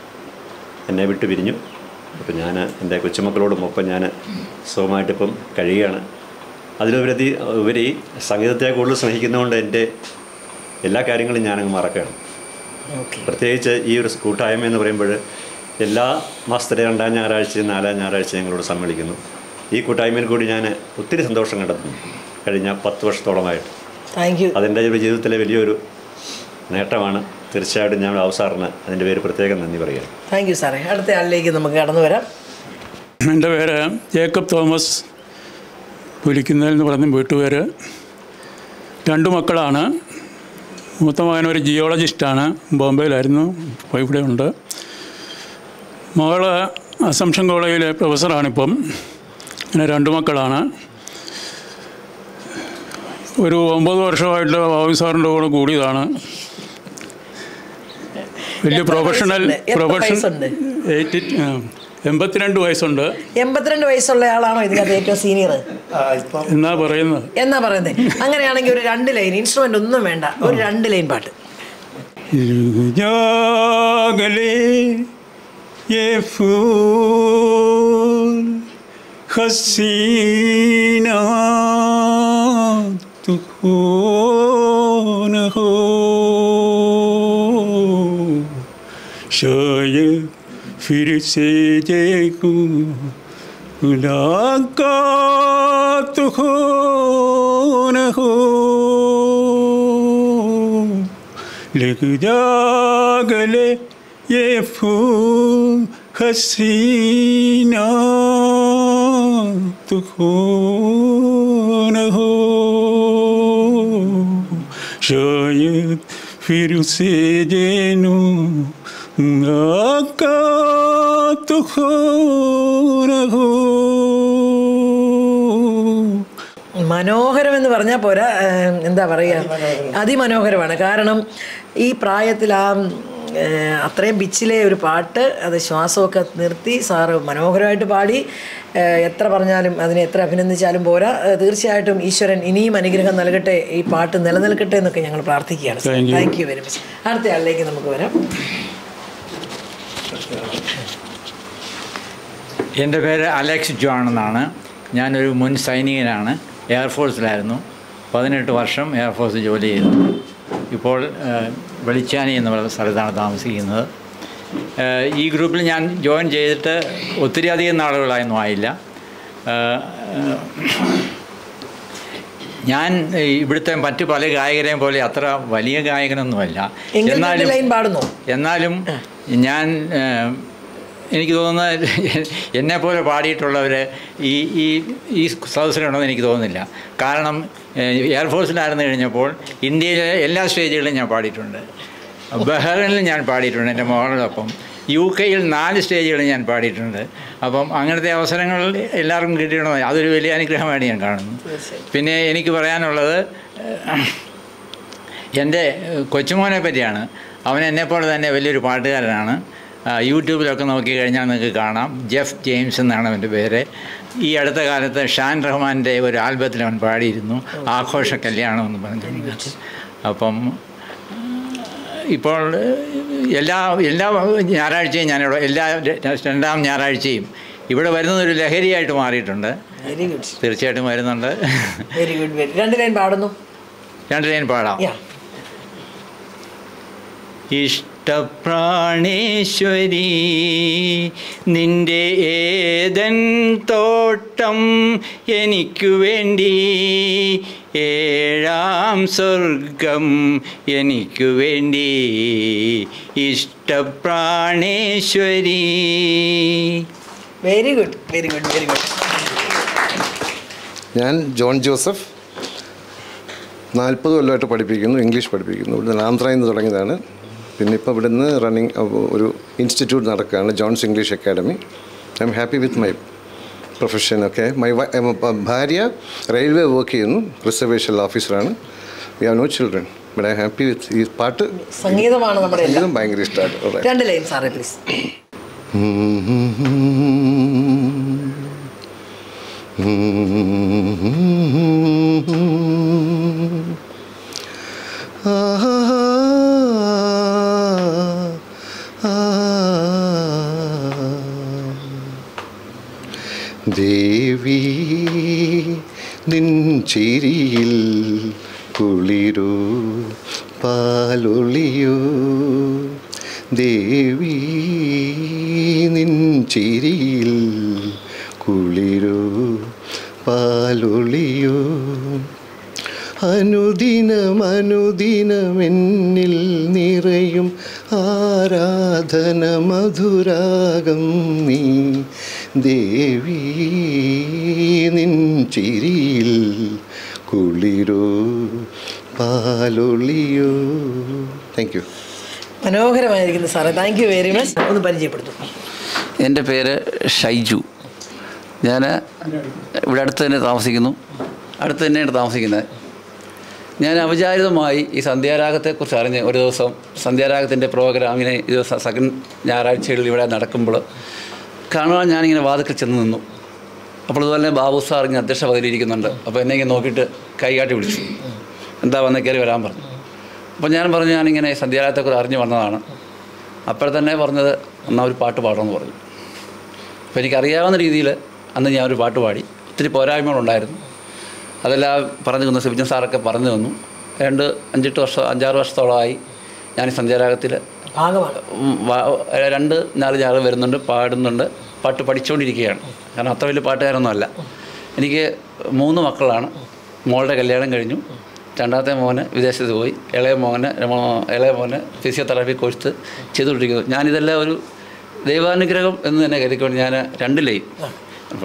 എന്നെ വിട്ടു പിരിഞ്ഞു അപ്പോൾ ഞാൻ എൻ്റെ കൊച്ചുമക്കളോടും ഒപ്പം ഞാൻ സുഖമായിട്ടിപ്പം കഴിയുകയാണ് അതിലുപരി ഉപരി സംഗീതത്തെ കൂടുതൽ സ്നേഹിക്കുന്നതുകൊണ്ട് എൻ്റെ എല്ലാ കാര്യങ്ങളും ഞാനങ്ങ് മറക്കുകയാണ് പ്രത്യേകിച്ച് ഈ ഒരു കൂട്ടായ്മ എന്ന് പറയുമ്പോൾ എല്ലാ മാസത്തിലെ രണ്ടാം ഞായറാഴ്ചയും നാലാം ഞായറാഴ്ചയും ഞങ്ങളോട് സമ്മേളിക്കുന്നു ഈ കൂട്ടായ്മയിൽ കൂടി ഞാൻ ഒത്തിരി സന്തോഷം കണ്ടെത്തുന്നു കഴിഞ്ഞ പത്ത് വർഷത്തോളമായിട്ട് താങ്ക് യു അതെൻ്റെ ഒരു ജീവിതത്തിലെ വലിയൊരു നേട്ടമാണ് തീർച്ചയായിട്ടും ഞാൻ അവസാറിന് അതിൻ്റെ പേര് പ്രത്യേകം നന്ദി പറയുകയാണ് താങ്ക് യു സാറേ അടുത്ത ആളിലേക്ക് നമുക്ക് കടന്നു വരാം എൻ്റെ പേര് ജേക്കബ് തോമസ് പുലിക്കുന്നതിൽ എന്ന് പറഞ്ഞ വീട്ടുപേര് രണ്ട് മക്കളാണ് മൂത്ത മകൻ ഒരു ജിയോളജിസ്റ്റാണ് ബോംബെയിലായിരുന്നു ഇപ്പോൾ ഇവിടെ ഉണ്ട് മകള് അസംഷൻ കോളേജിലെ പ്രൊഫസറാണിപ്പം അങ്ങനെ രണ്ട് മക്കളാണ് ഒരു ഒമ്പത് വർഷമായിട്ട് ബാബു സാറിൻ്റെ കൂടെ കൂടിയതാണ് വലിയ എത്ര പ്രൊഫഷണൽ വയസ്സുണ്ട്? എത്ര പ്രൊഫഷൻ വയസ്സുണ്ട്? എയ്റ്റി എൺപത്തിരണ്ട് വയസ്സുണ്ട് എൺപത്തിരണ്ട് വയസ്സുള്ള ആളാണോ ഇതിനകത്ത് ഏറ്റവും സീനിയർ എന്നാ പറയുന്നത് എന്നാ പറയുന്നത് അങ്ങനെയാണെങ്കിൽ ഒരു രണ്ട് ലൈൻ ഇൻസ്ട്രുമെന്റ് ഒന്നും വേണ്ട ഒരു രണ്ട് ലൈൻ പാട്ട് जागले ये फूल हसीना तू हो न हो शायद फिर से देखूं मुलाकात हो न हो लग जा गले ये फूल हसीना तो न हो शायद फिर से जेनो आका तो न हो മനോഹരം എന്ന് പറഞ്ഞാൽ പോരാ ഏഹ്, എന്താ പറയുക അതിമനോഹരമാണ് കാരണം ഈ പ്രായത്തിൽ ആ ഏഹ്, അത്രയും പിച്ചിലെ ഒരു പാട്ട് അത് ശ്വാസമൊക്കെ നിർത്തി സാറ് മനോഹരമായിട്ട് പാടി ഏഹ്, എത്ര പറഞ്ഞാലും അതിനെ എത്ര അഭിനന്ദിച്ചാലും പോരാ ഏഹ്, തീർച്ചയായിട്ടും ഈശ്വരൻ ഇനിയും അനുഗ്രഹം നൽകട്ടെ ഈ പാട്ട് നിലനിൽക്കട്ടെ എന്നൊക്കെ ഞങ്ങൾ പ്രാർത്ഥിക്കുകയാണ് Thank you. Thank you very much അടുത്ത ആളിലേക്ക് നമുക്ക് വരാം എൻ്റെ പേര് അലക്സ് ജോൺ എന്നാണ് ഞാനൊരു മുൻ സൈനികനാണ് എയർഫോഴ്സിലായിരുന്നു പതിനെട്ട് വർഷം എയർഫോഴ്സിൽ ജോലി ചെയ്തു ഇപ്പോൾ ഏഹ്, വെളിച്ചാനി എന്ന് പറയുന്ന സ്ഥലത്താണ് താമസിക്കുന്നത് ഏഹ്, ഈ ഗ്രൂപ്പിൽ ഞാൻ ജോയിൻ ചെയ്തിട്ട് ഒത്തിരി അധികം നാളുകളായൊന്നും ആയില്ല ഏഹ്, ഏഹ്, ഞാൻ ഈ ഇവിടുത്തെ മറ്റു പല ഗായകരെയും പോലെ അത്ര വലിയ ഗായകനൊന്നുമല്ല എങ്കിലും രണ്ട് ലൈൻ പാടുന്നു എന്നാലും ഞാൻ ഏഹ്, എനിക്ക് തോന്നുന്നത് എന്നെ പോലെ പാടിയിട്ടുള്ളവർ ഈ ഈ ഈ സദസ്സിലുണ്ടെന്ന് എനിക്ക് തോന്നുന്നില്ല കാരണം ഏഹ്, എയർഫോഴ്സിലായിരുന്നു കഴിഞ്ഞപ്പോൾ ഇന്ത്യയിലെ എല്ലാ സ്റ്റേജുകളിലും ഞാൻ പാടിയിട്ടുണ്ട് ബഹ്റൈനിൽ ഞാൻ പാടിയിട്ടുണ്ട് എൻ്റെ മോളോടൊപ്പം യു കെയിൽ നാല് സ്റ്റേജുകളിൽ ഞാൻ പാടിയിട്ടുണ്ട് അപ്പം അങ്ങനത്തെ അവസരങ്ങൾ എല്ലാവർക്കും കിട്ടിയിട്ടുണ്ട് അതൊരു വലിയ അനുഗ്രഹമായിട്ട് ഞാൻ കാണുന്നു പിന്നെ എനിക്ക് പറയാനുള്ളത് ഏഹ്, എൻ്റെ കൊച്ചുമോനെ പറ്റിയാണ് അവൻ എന്നെപ്പോലെ തന്നെ വലിയൊരു പാട്ടുകാരനാണ് ആ, യൂട്യൂബിലൊക്കെ നോക്കി കഴിഞ്ഞാൽ നിങ്ങൾക്ക് കാണാം ജെഫ് ജെയിംസ് എന്നാണ് അവൻ്റെ പേര് ഈ അടുത്ത കാലത്ത് ഷാൻ റഹ്മാൻ്റെ ഒരു ആൽബത്തിൽ അവൻ പാടിയിരുന്നു ആഘോഷ കല്യാണം എന്ന് പറഞ്ഞിട്ടുണ്ട് അപ്പം ഇപ്പോൾ എല്ലാ എല്ലാ ഞായറാഴ്ചയും ഞാനിവിടെ എല്ലാ രണ്ടാം ഞായറാഴ്ചയും ഇവിടെ വരുന്നത് ഒരു ലഹരിയായിട്ട് മാറിയിട്ടുണ്ട് വെരി ഗുഡ് തീർച്ചയായിട്ടും വരുന്നുണ്ട് വെരി ഗുഡ് വെരി രണ്ട് ലൈൻ പാടുന്നു രണ്ട് ലൈൻ പാടാം Yeah. ഇഷ്ടപ്രാണേശ്വരി നിന്റെ ഏതൻ തോട്ടം എനിക്കു വേണ്ടി ഏഴാം സ്വർഗം എനിക്കു വേണ്ടി ഇഷ്ടപ്രാണേശ്വരി very good very good very good ഞാൻ ജോൺ ജോസഫ് നാൽപ്പത് കൊല്ലമായിട്ട് പഠിപ്പിക്കുന്നു ഇംഗ്ലീഷ് പഠിപ്പിക്കുന്നു ഇവിടുന്ന് ആന്ധ്രയിൽ നിന്ന് തുടങ്ങിയതാണ് പിന്നെ ഇപ്പോൾ ഇവിടുന്ന് റണ്ണിങ് ഒരു ഇൻസ്റ്റിറ്റ്യൂട്ട് നടക്കുകയാണ് Johns English academy I M happy with my profession ഒക്കെ മൈ ഭാര്യ റെയിൽവേ വർക്ക് ചെയ്യുന്നു റിസർവേഷൻ ഓഫീസറാണ് we have no children but I happy with ഈ പാട്ട് സംഗീതമാണ് നമ്മുടെ എല്ലാം സംഗീതം ഭയങ്കര ഇഷ്ടമാണ് രണ്ട് ലൈൻ സാറേ പ്ലീസ് ദേവി നിൻ ചിരിയിൽ കുളിരൂ പാലൊളിയോ ദേവി നിൻ ചിരിയിൽ കുളിരൂ പാലൊളിയോ അനുദിനം അനുദിനമെന്നിൽ നിറയും ആരാധന മധുരാഗം നീ ദേവി നിൻ ചിരിയിൽ കുളിരോ പാലൊളിയോ താങ്ക് യു മനോഹരമായിരിക്കുന്നു സാറേ താങ്ക് യു വെരി മച്ച് ഒന്ന് പരിചയപ്പെടുത്തും എൻ്റെ പേര് ഷൈജു ഞാൻ ഇവിടെ അടുത്ത് തന്നെ താമസിക്കുന്നു അടുത്ത് തന്നെയാണ് താമസിക്കുന്നത് ഞാൻ അവിചാരിതമായി ഈ സന്ധ്യാരാഗത്തെക്കുറിച്ച് അറിഞ്ഞ് ഒരു ദിവസം സന്ധ്യാരാഗത്തിൻ്റെ പ്രോഗ്രാമിനെ ഇത് സെക്കൻഡ് ഞായറാഴ്ചകളിൽ ഇവിടെ നടക്കുമ്പോൾ കാണുവാൻ ഞാനിങ്ങനെ വാതിക്കൽ ചെന്ന് നിന്നു അപ്പോൾ അതുപോലെ തന്നെ ബാബു സാർ ഇങ്ങനെ അധ്യക്ഷ പദവിയിലിരിക്കുന്നുണ്ട് അപ്പോൾ എന്നെ ഇങ്ങനെ നോക്കിയിട്ട് കൈകാട്ടി വിളിച്ചു എന്താ വന്ന് കയറി വരാൻ പറഞ്ഞു അപ്പോൾ ഞാൻ പറഞ്ഞു ഞാനിങ്ങനെ സന്ധ്യാരാഗത്തെക്കുറിച്ച് അറിഞ്ഞ് വന്നതാണ് അപ്പോൾ തന്നെ പറഞ്ഞത് എന്നാൽ ഒരു പാട്ട് പാടണമെന്ന് പറഞ്ഞു അപ്പോൾ എനിക്കറിയാവുന്ന രീതിയിൽ അന്ന് ഞാൻ ഒരു പാട്ട് പാടി ഒത്തിരി പോരായ്മകളുണ്ടായിരുന്നു അതെല്ലാം പറഞ്ഞു തന്നു സിബിജൻ സാറൊക്കെ പറഞ്ഞു തന്നു രണ്ട് അഞ്ചെട്ട് വർഷം അഞ്ചാറ് വർഷത്തോളമായി ഞാൻ ഈ സന്ധ്യാരാഗത്തിൽ ഭാഗമാണ് ഉം, വ- രണ്ട് നാല് ഞാറ് വരുന്നുണ്ട് പാടുന്നുണ്ട് പാട്ട് പഠിച്ചുകൊണ്ടിരിക്കുകയാണ് കാരണം അത്ര വലിയ പാട്ടുകാരൊന്നും അല്ല എനിക്ക് മൂന്ന് മക്കളാണ് മോളുടെ കല്യാണം കഴിഞ്ഞു രണ്ടാമത്തെ മോന് വിദേശത്ത് പോയി ഇളയ മോന് രമ- ഇളയ മോന് ഫിസിയോതെറാപ്പി കോഴ്സ് ചെയ്തുകൊണ്ടിരിക്കുന്നു ഞാനിതെല്ലാം ഒരു ദൈവാനുഗ്രഹം എന്ന് തന്നെ കരുതിക്കൊണ്ട് ഞാൻ രണ്ടിലെയും അപ്പോൾ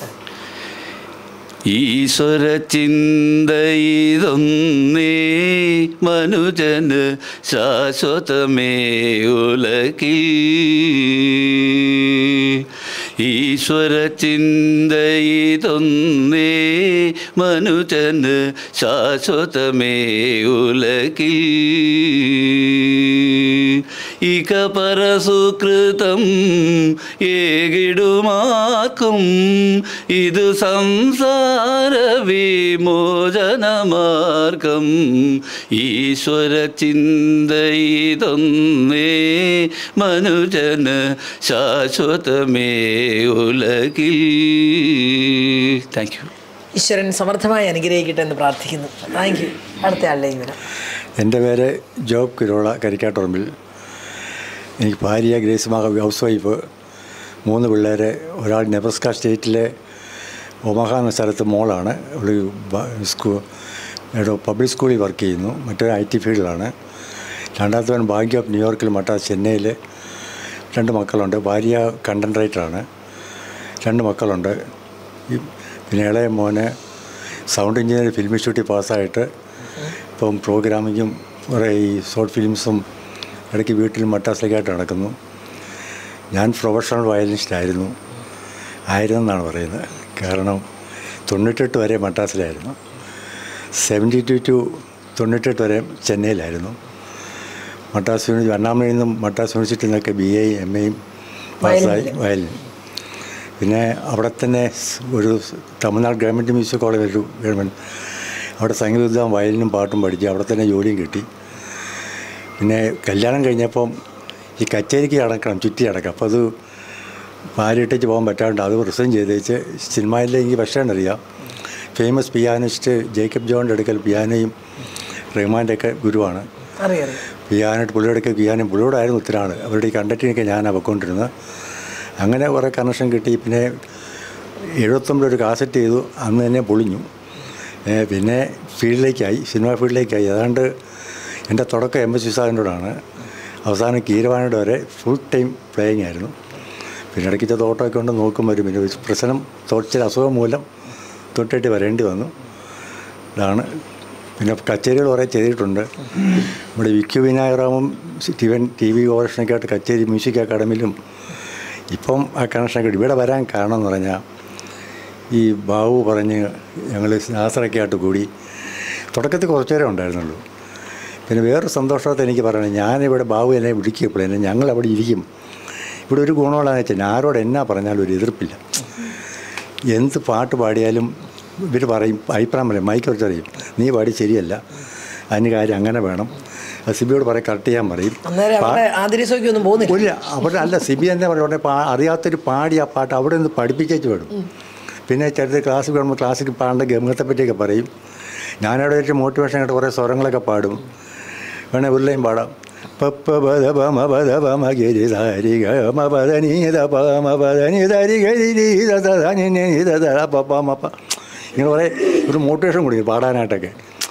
ഈശ്വര ചിന്തയിതൊന്നേ മനുജന് ശാശ്വതമേ ഉലകി ഈശ്വര ചിന്തയിതൊന്നേ മനുജന് ശാശ്വതമേ ഉലകി ഇക പരസുകൃതം ഏകിടുമാക്കും ഇത് സംസാര വിമോചനമാർഗം ഈശ്വര ചിന്തയിതൊന്നേ മനുജന് ശാശ്വതമേ ഉലകിൽ താങ്ക് യു ഈശ്വരൻ സമർത്ഥമായി അനുഗ്രഹിക്കട്ടെ എന്ന് പ്രാർത്ഥിക്കുന്നു താങ്ക് യു അടുത്ത ആളിലേക്ക് വരാം എൻ്റെ പേര് ജോബ് കുരോള കരിക്കാട്ടുറമ്പിൽ എനിക്ക് ഭാര്യ ഗ്രേസ് മക ഹൗസ് വൈഫ് മൂന്ന് പിള്ളേരെ ഒരാൾ നെബ്രസ്ക സ്റ്റേറ്റിലെ ഒമഹ എന്ന സ്ഥലത്ത് മോളാണ് അവൾ സ്കൂ ഇവിടെ പബ്ലിക് സ്കൂളിൽ വർക്ക് ചെയ്യുന്നു മറ്റൊരു ഐ ടി ഫീൽഡിലാണ് രണ്ടാമത്തവൻ ഭാഗ്യ ഓഫ് ന്യൂയോർക്കിൽ മട്ടാസ് ചെന്നൈയിൽ രണ്ട് മക്കളുണ്ട് ഭാര്യ കണ്ടൻറ് റൈറ്ററാണ് രണ്ട് മക്കളുണ്ട് ഈ പിന്നെ ഇളയ മോന് സൗണ്ട് എഞ്ചിനീയർ ഫിലിം ഇൻസ്റ്റിറ്റ്യൂട്ടിൽ പാസ്സായിട്ട് ഇപ്പം പ്രോഗ്രാമിങ്ങും കുറേ ഈ ഷോർട്ട് ഫിലിംസും ഇടയ്ക്ക് വീട്ടിൽ മട്ടാസിലേക്കായിട്ട് നടക്കുന്നു ഞാൻ പ്രൊഫഷണൽ വയലിനിസ്റ്റ് ആയിരുന്നു ആയിരുന്നെന്നാണ് പറയുന്നത് കാരണം തൊണ്ണൂറ്റെട്ട് വരെ മട്ടാസിലായിരുന്നു സെവൻറ്റി ടു ടു തൊണ്ണൂറ്റെട്ട് വരെ ചെന്നൈയിലായിരുന്നു മട്ടാസ് യൂണിവേഴ്സിറ്റി അണ്ണാമലയിൽ നിന്നും മട്ടാസ് യൂണിവേഴ്സിറ്റിയിൽ നിന്നൊക്കെ ബി എയും എം എയും പാസ്സായി വയലിനിൽ. വയലിൻ പിന്നെ അവിടെ തന്നെ സ് ഒരു തമിഴ്നാട് ഗവൺമെൻറ് മ്യൂസിക് കോളേജ് ഒരു ഗവൺമെൻറ് അവിടെ സംഗീതം വയലിനും പാട്ടും പഠിച്ച് അവിടെ തന്നെ ജോലിയും കിട്ടി പിന്നെ കല്യാണം കഴിഞ്ഞപ്പം ഈ കച്ചേരിക്ക് അടക്കണം ചുറ്റി അടക്കാം അപ്പോൾ അത് ഭാര്യയിട്ടേച്ച് പോകാൻ പറ്റാണ്ട് അത് റിസൈൻ ചെയ്തേച്ച് സിനിമയിലെ എനിക്ക് പക്ഷേ അറിയാം ഫേമസ് പിയാനിസ്റ്റ് ജേക്കബ് ജോണിൻ്റെ അടുക്കൽ പിയാനോയും റഹ്മാൻ്റെ ഒക്കെ ഗുരുവാണ് അറിയാം പിയാനായിട്ട് പുള്ളിയോടൊക്കെ പിയാനും പുള്ളിയോടായിരുന്നു ഉത്തരാൾ അവരുടെ ഈ കണ്ടക്റ്റിനൊക്കെ ഞാൻ പൊയ്ക്കൊണ്ടിരുന്നത് അങ്ങനെ കുറേ കണക്ഷൻ കിട്ടി പിന്നെ എഴുപത്തൊമ്പതിൽ ഒരു കാസറ്റ് ചെയ്തു അന്ന് തന്നെ പൊളിഞ്ഞു ഏ, പിന്നെ ഫീൽഡിലേക്കായി സിനിമ ഫീൽഡിലേക്കായി ഏതാണ്ട് എൻ്റെ തുടക്കം എം എസ് വിസാറിനോടാണ് അവസാനം കീരവാനോട് വരെ ഫുൾ ടൈം പ്ലേയിങ് ആയിരുന്നു പിന്നെ ഇടയ്ക്ക് തോട്ടമൊക്കെ കൊണ്ട് നോക്കും വരും പിന്നെ ഒരു പ്രശ്നം തോച്ചിൽ അസുഖം മൂലം തൊട്ടിട്ട് വരേണ്ടി വന്നു ഇതാണ് പിന്നെ കച്ചേരികൾ കുറേ ചെയ്തിട്ടുണ്ട് നമ്മുടെ വിക്യു വിനായകറാമും ടിവൻ ടി വി ഓപ്പറേഷനൊക്കെ ആയിട്ട് കച്ചേരി മ്യൂസിക് അക്കാഡമിയിലും ഇപ്പം ആ കണക്ഷനൊക്കെ ഉണ്ട്. ഇവിടെ വരാൻ കാരണം എന്ന് പറഞ്ഞാൽ ഈ ബാബു പറഞ്ഞ് ഞങ്ങൾ നാസറൊക്കെ ആയിട്ട് കൂടി തുടക്കത്തിൽ കുറച്ച് നേരം ഉണ്ടായിരുന്നുള്ളൂ പിന്നെ വേറൊരു സന്തോഷത്തെ എനിക്ക് പറയണം ഞാനിവിടെ ബാബു എന്നെ വിളിക്കപ്പോൾ എന്നെ ഞങ്ങൾ അവിടെ ഇരിക്കും ഇവിടെ ഒരു ഗുണമുള്ളതെന്ന് വെച്ചാൽ ആരോട് എന്നാ പറഞ്ഞാലും ഒരു എതിർപ്പില്ല എന്ത് പാട്ട് പാടിയാലും ഇവർ പറയും അഭിപ്രായം പറയും മൈക്ക് വെച്ച് പറയും നീ പാടി ശരിയല്ല അതിന് കാര്യം അങ്ങനെ വേണം അത് സിബിയോട് പറയും കറക്റ്റ് ചെയ്യാൻ പറയും അന്നേരം പാ- അവിടെ ആതിരിസോയ്ക്ക് ഒന്നും പോകുന്നില്ല ഇല്ല അവിടെ അല്ല സിബി തന്നെ പറഞ്ഞു ഉടനെ പാ അറിയാത്തൊരു പാടി ആ പാട്ട് അവിടെ നിന്ന് പഠിപ്പിച്ചേച്ച് വിടും പിന്നെ ചെറുത് ക്ലാസ്സിൽ വരുമ്പോൾ ക്ലാസ്സിൽ പാടേണ്ട ഗമനത്തെ പറ്റിയൊക്കെ പറയും ഞാനവിടെ വെച്ച് മോട്ടിവേഷൻ ആയിട്ട് കുറേ സ്വരങ്ങളൊക്കെ പാടും വേണേ ഉരുളയും പാടാം പപ്പ പദ പമ പദ പമ ഗിരി സാരി ഗ മ പദ നീ ദ പ മ പദ നീ ദരി ഗരി നീ ദ ദ ധ നി നി ദ ദ പ പ മ പ ഇങ്ങനെ കുറേ ഒരു മോട്ടിവേഷൻ കൊടുക്കും പാടാനായിട്ടൊക്കെ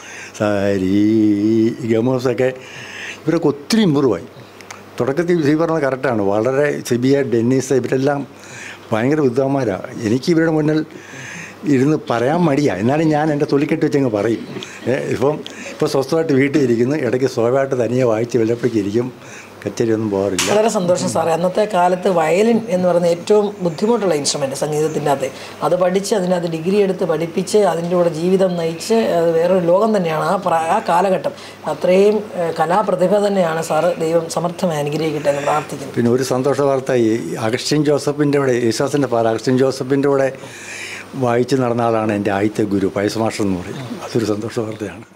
സാരി ഗമോസൊക്കെ ഇവരൊക്കെ ഒത്തിരി ഇമ്പ്രൂവായി തുടക്കത്തിൽ സി പറഞ്ഞത് കറക്റ്റാണ് വളരെ സിബിയ ഡെന്നീസ് ഇവരെല്ലാം ഭയങ്കര വിദ്വാന്മാരാണ് എനിക്ക് ഇവരുടെ മുന്നിൽ ഇരുന്ന് പറയാൻ മടിയാണ് എന്നാലും ഞാൻ എൻ്റെ തൊലിക്കെട്ട് വെച്ചങ്ങ് പറയും ഏ, ഇപ്പം ഇപ്പോൾ സ്വസ്ഥമായിട്ട് വീട്ടിൽ ഇരിക്കുന്നു ഇടയ്ക്ക് സ്വയമായിട്ട് തനിയെ വായിച്ച് വല്ലപ്പോഴേക്ക് ഇരിക്കും കച്ചേരി ഒന്നും പോകാറില്ല വളരെ സന്തോഷം സാറേ അന്നത്തെ കാലത്ത് വയലിൻ എന്ന് പറയുന്ന ഏറ്റവും ബുദ്ധിമുട്ടുള്ള ഇൻസ്ട്രുമെൻ്റ് സംഗീതത്തിൻ്റെ അകത്ത് അത് പഠിച്ച് അതിനകത്ത് ഡിഗ്രി എടുത്ത് പഠിപ്പിച്ച് അതിൻ്റെ കൂടെ ജീവിതം നയിച്ച് അത് വേറൊരു ലോകം തന്നെയാണ് ആ പ്രാ ആ കാലഘട്ടം അത്രയും ഏഹ്, കലാപ്രതിഭ തന്നെയാണ് സാറ് ദൈവം സമർത്ഥമായി അനുഗ്രഹിക്കട്ടെ എന്ന് പ്രാർത്ഥിക്കുന്നു പിന്നെ ഒരു സന്തോഷ വാർത്ത ഈ അഗസ്റ്റിൻ ജോസഫിൻ്റെ കൂടെ യേശുദാസിൻ്റെ ഫാദർ അഗസ്റ്റിൻ ജോസഫിൻ്റെ കൂടെ വായിച്ച് നടന്ന ആളാണ് എൻ്റെ ആദ്യത്തെ ഗുരു പയസ് മാസ്റ്റർ എന്ന് പറയും അതൊരു സന്തോഷ വാർത്തയാണ്